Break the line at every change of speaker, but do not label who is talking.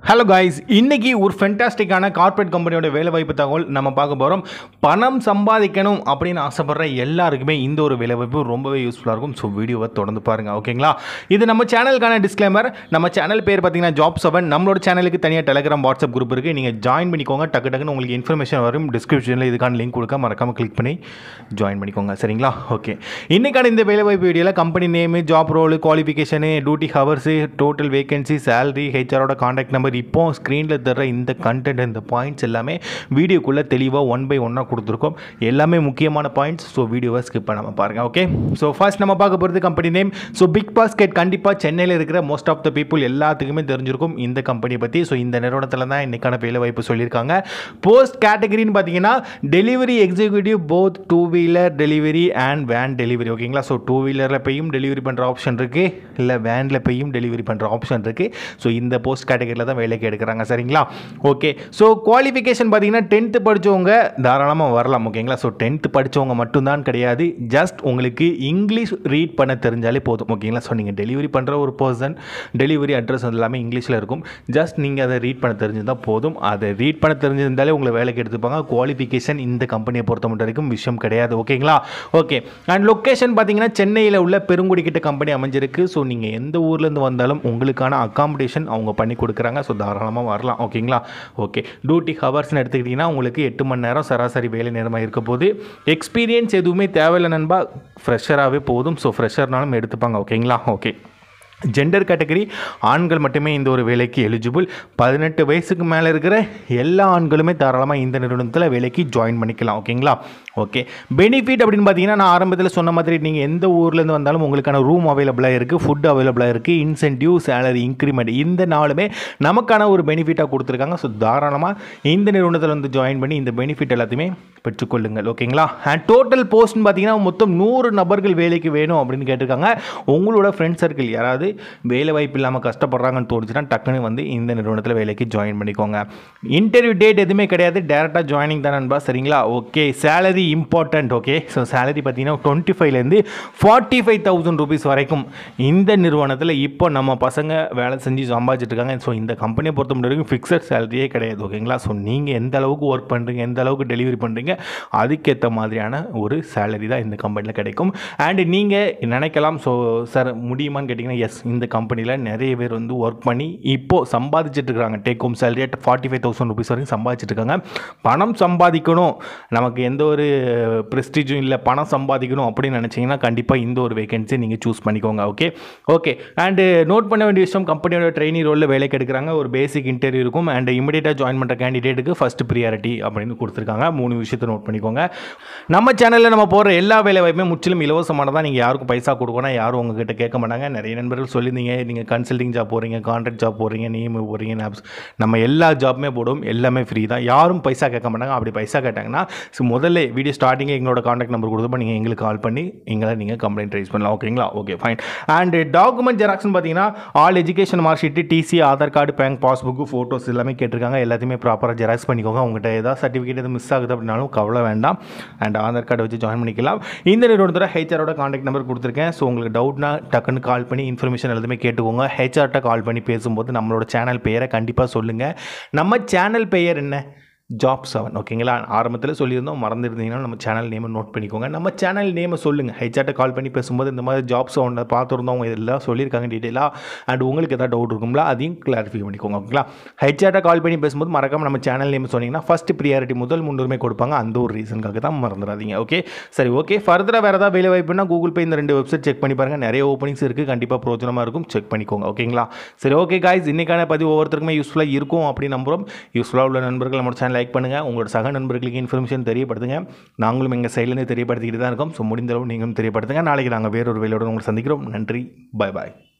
hello guys இன்னைக்கு ஒரு ஃபென்டாஸ்டிக்கான corporate கம்பெனியோட வேலைவாய்ப்பு தகவல் நம்ம பார்க்க போகிறோம் பணம் சம்பாதிக்கணும் அப்படின்னு ஆசைப்படுற எல்லாருக்குமே இந்த ஒரு வேலைவாய்ப்பு ரொம்பவே யூஸ்ஃபுல்லாக இருக்கும் ஸோ வீடியோவை தொடர்ந்து பாருங்கள் ஓகேங்களா இது நம்ம சேனலுக்கான டிஸ்க்ளைமர் நம்ம சேனல் பேர் பார்த்தீங்கன்னா ஜாப் செவன் நம்மளோட சேனலுக்கு தனியாக டெலிகிராம் வாட்ஸ்அப் குரூப் இருக்குது நீங்கள் ஜாயின் பண்ணிக்கோங்க டக்கு டக்குன்னு உங்களுக்கு இன்ஃபர்மேஷன் வரும் டிஸ்கிரிப்ஷனில் இதுக்கான லிங்க் கொடுக்க மறக்காமல் கிளிக் பண்ணி ஜாயின் பண்ணிக்கோங்க சரிங்களா ஓகே இன்னைக்கான இந்த வேலைவாய்ப்பு வீடியோவில் company name job role qualification duty hours total vacancy salary ஹெச்ஆரோட காண்டாக்ட் நம்பர் இப்போ ஸ்க்ரீனில் தர்ற இந்த கண்டென்ட் இந்த பாயிண்ட்ஸ் எல்லாமே வீடியோக்குள்ளே தெளிவாக ஒன் பை ஒன்னாக கொடுத்துருக்கோம் எல்லாமே முக்கியமான பாயிண்ட்ஸ் ஸோ வீடியோவை ஸ்கிப் பண்ணாமல் பாருங்கள் ஓகே ஸோ ஃபர்ஸ்ட் நம்ம பார்க்க போகிறது company name so Big Basket கண்டிப்பாக சென்னையில் இருக்கிற மோஸ்ட் ஆஃப் த பீப்புள் எல்லாத்துக்குமே தெரிஞ்சிருக்கும் இந்த கம்பெனி பற்றி ஸோ இந்த நிறுவனத்தில் தான் இன்றைக்கான வேலை வாய்ப்பு சொல்லியிருக்காங்க போஸ்ட் கேட்டகரின்னு பார்த்தீங்கன்னா delivery executive both two wheeler delivery and van delivery ஓகேங்களா ஸோ டூ வீலரில் போயும் டெலிவரி பண்ணுற ஆப்ஷன் இருக்குது இல்லை வேனில் போயும் டெலிவரி பண்ணுற ஆப்ஷன் இருக்குது ஸோ இந்த போஸ்ட் கேட்டகரியில் தான் வேலைக்கு எடுக்கிறாங்க சரிங்களா ஓகே ஸோ குவாலிஃபிகேஷன் பார்த்தீங்கன்னா டென்த்து படித்தவங்க தாராளமாக வரலாம் ஓகேங்களா ஸோ டென்த்து படித்தவங்க மட்டும்தான் கிடையாது ஜஸ்ட் உங்களுக்கு இங்கிலீஷ் ரீட் பண்ண தெரிஞ்சாலே போதும் ஓகேங்களா ஸோ நீங்கள் டெலிவரி பண்ணுற ஒரு பர்சன் டெலிவரி அட்ரஸ் எல்லாமே இங்கிலீஷில் இருக்கும் ஜஸ்ட் நீங்கள் அதை ரீட் பண்ண தெரிஞ்சிருந்தால் போதும் அதை ரீட் பண்ண தெரிஞ்சிருந்தாலே உங்களை வேலைக்கு எடுத்துப்பாங்க குவாலிஃபிகேஷன் இந்த கம்பெனியை பொறுத்த மட்டும் வரைக்கும் விஷயம் கிடையாது ஓகேங்களா ஓகே அண்ட் லொக்கேஷன் பார்த்தீங்கன்னா சென்னையில் உள்ள பெருங்குடி கிட்ட கம்பெனி அமைஞ்சிருக்கு ஸோ நீங்கள் எந்த ஊர்லேருந்து வந்தாலும் உங்களுக்கான அகாமடேஷன் அவங்க பண்ணி கொடுக்குறாங்க ஸோ தாராளமாக வரலாம் ஓகேங்களா ஓகே டியூட்டி ஹவர்ஸ்னு எடுத்துக்கிட்டிங்கன்னா உங்களுக்கு எட்டு மணி நேரம் சராசரி வேலை நேரமாக இருக்க போது எக்ஸ்பீரியன்ஸ் எதுவுமே தேவையில்லை நண்பா ஃப்ரெஷராகவே போதும் ஸோ ஃப்ரெஷர்னாலும் எடுத்துப்பாங்க ஓகேங்களா ஓகே ஜெண்டர் கேட்டகரி ஆண்கள் மட்டுமே இந்த ஒரு வேலைக்கு எலிஜிபிள் பதினெட்டு வயசுக்கு மேலே இருக்கிற எல்லா ஆண்களுமே தாராளமாக இந்த நிறுவனத்தில் வேலைக்கு ஜாயின் பண்ணிக்கலாம் ஓகேங்களா ஓகே பெனிஃபிட் அப்படின்னு பார்த்தீங்கன்னா நான் ஆரம்பத்தில் சொன்ன மாதிரி நீங்கள் எந்த ஊர்லேருந்து வந்தாலும் உங்களுக்கான ரூம் அவைலபிளாக இருக்குது ஃபுட் அவைலபிளாக இருக்குது இன்சென்டிவ் சேலரி இன்க்ரிமெண்ட் இந்த நாளுமே நமக்கான ஒரு பெனிஃபிட்டாக கொடுத்துருக்காங்க ஸோ தாராளமாக இந்த நிறுவனத்தில் வந்து ஜாயின் பண்ணி இந்த பெனிஃபிட் எல்லாத்தையுமே பெற்றுக்கொள்ளுங்கள் ஓகேங்களா அண்ட் டோட்டல் போஸ்ட்னு பார்த்தீங்கன்னா மொத்தம் நூறு நபர்கள் வேலைக்கு வேணும் அப்படின்னு கேட்டிருக்காங்க உங்களோட ஃப்ரெண்ட் சர்க்கிள் யாராவது வேலை வாய்ப்பு இல்லாமல் கஷ்டப்படுறாங்கன்னு தோணுச்சுன்னா டக்குன்னு வந்து இந்த நிறுவனத்தில் வேலைக்கு ஜாயின் பண்ணிக்கோங்க இன்டர்வியூ டேட் எதுவுமே கிடையாது டேரெக்டாக ஜாயினிங் தான் நண்பா சரிங்களா okay salary important okay so salary பார்த்தீங்கன்னா டுவெண்ட்டி ஃபைவ்லேருந்து ஃபார்ட்டி ஃபைவ் தௌசண்ட் ருபீஸ் வரைக்கும் இந்த நிறுவனத்தில் இப்போ நம்ம பசங்க வேலை செஞ்சு சம்பாதிச்சிட்டு இருக்காங்க ஸோ இந்த கம்பெனியை பொறுத்த மட்டும் வரைக்கும் ஃபிக்ஸட் சேலரியே கிடையாது ஓகேங்களா ஸோ நீங்கள் எந்த அளவுக்கு ஒர்க் பண்ணுறீங்க எந்த அளவுக்கு டெலிவரி பண்ணுறீங்க அதுக்கேற்ற மாதிரியான ஒரு சேலரி தான் இந்த கம்பெனியில் கிடைக்கும் அண்ட் நீங்கள் நினைக்கலாம் ஸோ சார் முடியுமான்னு கேட்டிங்கன்னா எஸ் இந்த கம்பெனியில் நிறைய பேர் வந்து ஒர்க் பண்ணி இப்போது சம்பாதிச்சிட்டு இருக்காங்க take home salary at forty five thousand rupees வரைக்கும் சம்பாதிச்சிட்டு இருக்காங்க பணம் சம்பாதிக்கணும் நமக்கு எந்த ஒரு ப்ரெஸ்டீஜும் இல்லை பணம் சம்பாதிக்கணும் அப்படின்னு நினச்சிங்கன்னா கண்டிப்பாக இந்த ஒரு வேகன்சி நீங்கள் சூஸ் பண்ணிக்கோங்க ஓகே ஓகே அண்டு நோட் பண்ண வேண்டிய விஷயம் கம்பெனியோட ட்ரெயினி ரோலில் வேலைக்கு எடுக்கிறாங்க ஒரு பேசிக் இன்டர்வியூ இருக்கும் அண்ட் இமீடியட்டாக ஜாயின் பண்ணுற கேண்டிடேட்டுக்கு ஃபஸ்ட் ப்ரியாரிட்டி அப்படின்னு கொடுத்துருக்காங்க மூணு விஷயத்தை நோட் பண்ணிக்கோங்க நம்ம சேனலில் நம்ம போகிற எல்லா வேலை வாய்ப்புமே முற்றிலும் இலவசமானதான் நீங்கள் யாருக்கும் பைசா கொடுக்கணும் யாரும் உங்ககிட்ட கேட்க மாட்டாங்க நிறைய நண்பர்கள் சொல்லியிருந்தீங்க நீங்கள் கன்சல்டிங் ஜாப் போகிறீங்க கான்ட்ராக்ட் ஜாப் போகிறீங்க நேம் போகிறீங்க நாப்ஸ் நம்ம எல்லா ஜாப்புமே போடுவோம் எல்லாமே ஃப்ரீ தான் யாரும் பைசா கேட்க மாட்டாங்க அப்படி பைசா கேட்டாங்கன்னா ஸோ முதல்ல வீடியோ ஸ்டார்டிங்கே எங்களோட காண்டாக்ட் நம்பர் கொடுத்தப்போ நீங்கள் எங்களுக்கு கால் பண்ணி எங்களை நீங்கள் கம்ப்ளைண்ட் ரைஸ் பண்ணலாம் ஓகேங்களா ஓகே ஃபைன் அண்ட் டாக்குமெண்ட் ஜெராக்ஸ்னு பார்த்தீங்கன்னா all education mark sheet TC Aadhaar card bank passbook photos எல்லாமே கேட்டிருக்காங்க எல்லாத்தையுமே ப்ராப்பராக ஜெராக்ஸ் பண்ணிக்கோங்க உங்கள்கிட்ட ஏதாவது சர்டிஃபிகேட் எதுவும் மிஸ் ஆகுது அப்படின்னாலும் கவலை வேண்டாம் அண்ட் ஆதார் கார்டு வச்சு ஜாயின் பண்ணிக்கலாம் இந்த நிறுவனத்தோட ஹெச்ஆரோட காண்டாக்ட் நம்பர் கொடுத்துருக்கேன் ஸோ உங்களுக்கு டவுட்னா டக்குன்னு கால் பண்ணி இன்ஃபர்மேஷன் எல்லாத்தையுமே கேட்டுக்கோங்க ஹெச்ஆர்ட்ட கால் பண்ணி பேசும்போது நம்மளோட சேனல் பெயரை கண்டிப்பாக சொல்லுங்கள் நம்ம சேனல் பெயர் என்ன ஜாப் செவன் ஓகேங்களா ஆரம்பத்தில் சொல்லியிருந்தோம் மறந்துருந்தீங்கன்னா நம்ம சேனல் நேமை நோட் பண்ணிக்கோங்க நம்ம சேனல் நேமை சொல்லுங்கள் ஹெச்ஆர்ட்ட கால் பண்ணி பேசும்போது இந்த மாதிரி ஜாப் செவனில் பார்த்துருந்தோம் அவங்க எல்லாம் சொல்லியிருக்காங்க டீட்டெயிலாக அண்ட் உங்களுக்கு எதாவது டவுட் இருக்குங்களா அதையும் கிளாரிஃபை பண்ணிக்கோங்க ஓகேங்களா ஹெச்ஆர்ட்ட கால் பண்ணி பேசும்போது மறக்காம நம்ம சேனல் நேம் சொன்னீங்கன்னா ஃபஸ்ட் ப்ரியாரிட்டி முதல் முன்னுரிமை கொடுப்பாங்க அந்த ஒரு ரீசனுக்காக தான் மறந்துடாதீங்க ஓகே சரி ஓகே ஃபர்தராக வேறு ஏதாவது வேலை வாய்ப்புனா கூகுள் பே இந்த ரெண்டு வெப்சைட் செக் பண்ணி பாருங்கள் நிறைய ஓப்பனிங்ஸ் இருக்குது கண்டிப்பாக பிரோஜனமாக இருக்கும் செக் பண்ணிக்கோங்க ஓகேங்களா சரி ஓகே காய்ஸ் இன்றைக்கான பதிவு ஒவ்வொருத்தருக்குமே யூஸ்ஃபுல்லாக இருக்கும் அப்படின்னு நம்புகிறோம் யூஸ்ஃபுல்லாக உள்ள நண்பர்கள் நம்ம சேனல் லைக் பண்ணுங்கள் உங்களோட சக நண்பர்களுக்கு இன்ஃபர்மேஷன் தெரியப்படுத்துங்க நாங்களும் எங்கள் சைட்லேருந்து தெரியப்படுத்திக்கிட்டு தான் இருக்கோம் ஸோ முடிந்தளவு நீங்களும் தெரியப்படுத்துங்க நாளைக்கு நாங்கள் வேறொரு வேலையோடு உங்களை சந்திக்கிறோம் நன்றி பாய் பாய்